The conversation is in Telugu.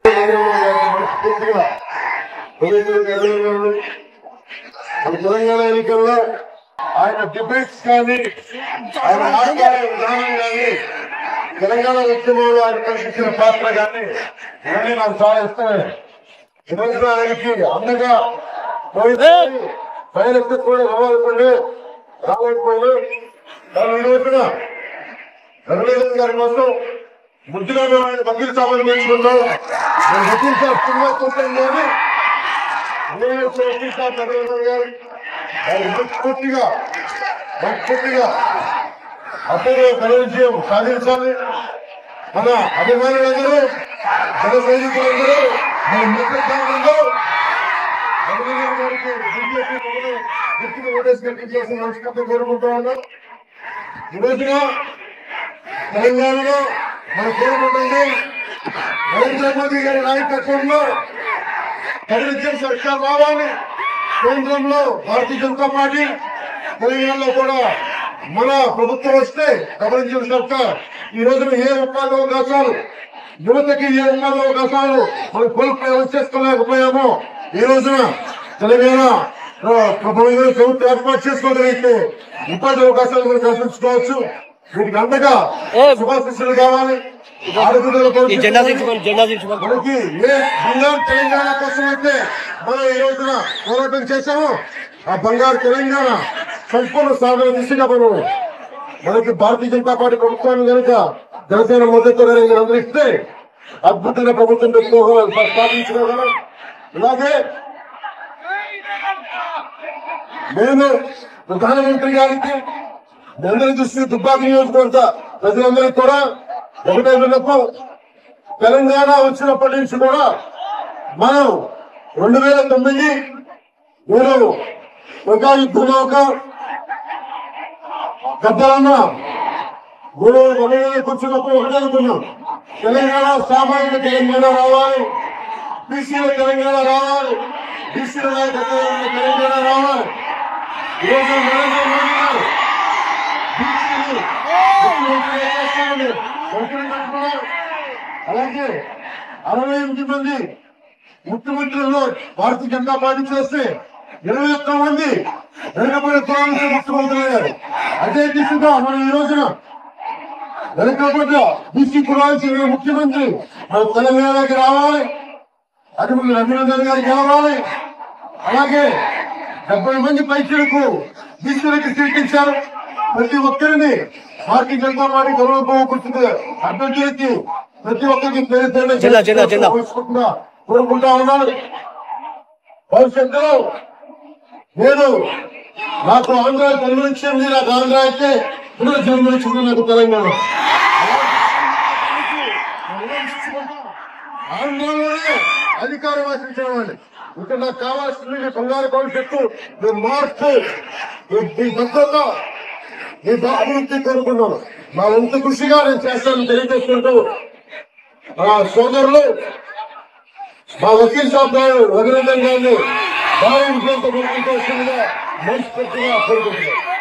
మనస్ఫూర్తిగా హృదయంలోకి ఎదురుగాను. మన తెలంగాణ ఎన్నికల్లో ఆయన డిబేట్స్ కానీ ఆయన మాట్లాడే విధానం కానీ తెలంగాణ ఉద్యమంలో ఆయన కల్పించిన పాత్ర కానీ ఇవన్నీ నాకు చాలా ఇష్టమే ఈరోజు ఆయనకి అండగా పోయింది పైలెక్కి కూడా రావాలనుకుంటే రాలేకపోయినా కానీ ఈ రోజున ధర్మేంద్ర గారి కోసం ముద్దుగా మేము ఆయన వకీల్ సామాన్ పెంచుకుంటాం నేను వకీల్ సాబ్ సినిమా చూస్తాం కానీ నేను వకీల్ సాబ్ ధర్మేంద్ర గారు ఆయన మనస్ఫూర్తిగా మనస్ఫూర్తిగా అప్పుడు ఘన విజయం సాధించాలి మన అభిమానులందరూ జన సైనికులందరూ మన మిత్రులందరూ ధర్మేంద్ర గారికి బీజేపీ మొదలు గుర్తుగా ఓటేసి కల్పించాల్సిన మనస్ఫూర్తి కోరుకుంటా ఉన్నాం ఈ రోజున తెలంగాణలో మన కోరుకుంటుంది నరేంద్ర మోదీ గారి నాయకత్వంలో కనిపించిన సర్కార్ రావాలి కేంద్రంలో భారతీయ జనతా పార్టీ తెలంగాణలో కూడా మన ప్రభుత్వం వస్తే గమనించిన సర్కార్ ఈ రోజున ఏ ఉపాధి అవకాశాలు యువతకి ఏ ఉపాధి అవకాశాలు మనం కోల్పోయి చేసుకోలేకపోయామో ఈ రోజున తెలంగాణ ఆ, ప్రభుత్వం ప్రభుత్వం ఏర్పాటు చేసుకోగలిగితే ఉపాధి అవకాశాలు మనం కల్పించుకోవచ్చు వీటికి అంతగా శుభాశిస్సులు కావాలి ఆడపిల్లల ఈ జెండా భవిష్యత్తు దించుకొని జెండా దించుకొని మనకి ఏ బంగారు తెలంగాణ కోసం అయితే మనం ఈ రోజున పోరాటం చేశామో ఆ బంగారు తెలంగాణ సంపూర్ణ సాధన దిశగా మనం మనకి భారతీయ జనతా పార్టీ ప్రభుత్వాన్ని కనుక జనసేన మద్దతు కనుక అందరిస్తే అద్భుతమైన ప్రభుత్వం పెట్టుకోగలం స్థాపించుకోగలం ఇలాగే నేను ప్రధానమంత్రి గారికి మీ అందరి దృష్టి దుబ్బాక నియోజకవర్గ ప్రజలందరికీ కూడా ఒకటే విన్నపం తెలంగాణ వచ్చినప్పటి నుంచి కూడా మనం రెండు వేల తొమ్మిది నేను ఒక యుద్ధంలో ఒక గద్దలన్న మూడు మనలో కూర్చున్నప్పుడు ఒకటే అనుకున్నాం తెలంగాణ సామాజిక తెలంగాణ రావాలి బీసీల తెలంగాణ రావాలి బీసీల నాయకత్వం తెలంగాణ రావాలి ఈరోజు నరేంద్ర మోడీ గారు బీసీలు ముఖ్యమంత్రి చేస్తామని మంత్రులు అంటున్నారు. అలాగే అరవై ఎనిమిది మంది ముఖ్యమంత్రుల్లో భారతీయ జనతా పార్టీ చేస్తే ఇరవై ఒక్క మంది వెనుకబడిన కులాలకి ముఖ్యమంత్రులు అయ్యారు అదే దిశగా మనం ఈ రోజున వెనుకబడ్డ బీసీ కులాలకి ముఖ్యమంత్రి మన తెలంగాణకి రావాలి అది మన రఘునందన్ గారికి రావాలి అలాగే డెబ్బై మంది పైసలకు బీసీలకు సీట్ ఇచ్చారు ప్రతి ఒక్కరిని భారతీయ జనతా పార్టీ గౌరవ గుర్తు అర్థం చేసి ప్రతి ఒక్కరికి పేరు పేరున జిల్లా, జిల్లా, జిల్లా. కోరుకుంటున్నా కోరుకుంటా ఉన్నాను భవిష్యత్తులో నేను నాకు ఆంధ్ర జన్మనిచ్చింది నాకు ఆంధ్ర అయితే పునః జన్మనిచ్చింది నాకు తెలంగాణ ఆంధ్రలోనే అధికారం ఆశించేవాడిని ఇక్కడ నాకు కావాల్సింది మీ బంగారు భవిష్యత్తు మీ మార్పు మీ మీ భద్రత మీ అభివృద్ధి కోరుకున్నాను నా వంతు కృషిగా నేను చేస్తానని తెలియజేసుకుంటూ ఆ సోదరులు మా వకీల్ సాబ్ గారు రఘునందన్ గారిని భారీ విజయంతో ముందుకు వస్తుందిగా మనస్ఫూర్తిగా కోరుకుంటున్నాను